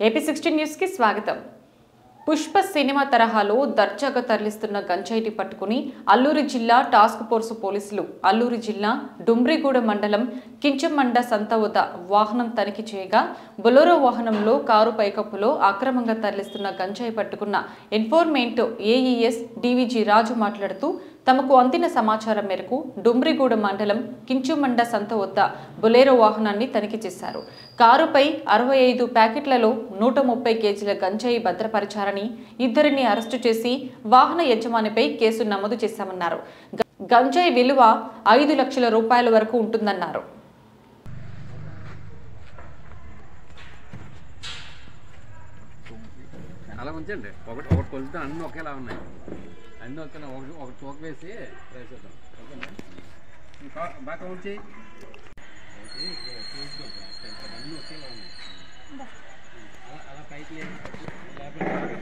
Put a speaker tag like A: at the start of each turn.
A: AP sixteen న్యూస్కి స్వాగతం Pushpa cinema తరహాలో దర్జాగా తరలిస్తున్న గంజాయిని పట్టుకుని అల్లూరి జిల్లా టాస్క్ ఫోర్స్ పోలీసులు అల్లూరి జిల్లా డుమ్రిగూడ మండలం కించమండ సంత వద్ద వాహనం తనిఖీ చేయగా బొలొరో వాహనంలో కారు పైకప్పులో అక్రమంగా తరలిస్తున్న గంజాయి పట్టుకున్న ఇన్ఫోర్మెంట్ ఏఈఎస్ డివిజి రాజు మాట్లాడుతూ తమకు అందిన సమాచారం మేరకు డుమ్రిగూడ మండలం కించుమండ సంత వద్ద బొలేరో వాహనాన్ని తనిఖీ చేశారు కారుపై అరవై ఐదు ప్యాకెట్లలో నూట ముప్పై కేజీల గంజాయి భద్రపరిచారని ఇద్దరిని అరెస్టు చేసి వాహన యజమానిపై కేసు నమోదు చేశామన్నారు గ- గంజాయి విలువ ఐదు లక్షల రూపాయల వరకు ఉంటుందన్నారు
B: అలా ఉంచండి ఒకటి ఒకటి కొలిస్తే అన్నీ ఒకేలా ఉన్నాయి అన్నీ ఒకేలా ఒకటి ఒకటి తోక వేసి వేసేద్దాం ఓకేనా ఇంకా బాగా ఉంచి అన్నీ ఒకేలా ఉన్నాయి అలా అలా పైకి లేపి లేపండి.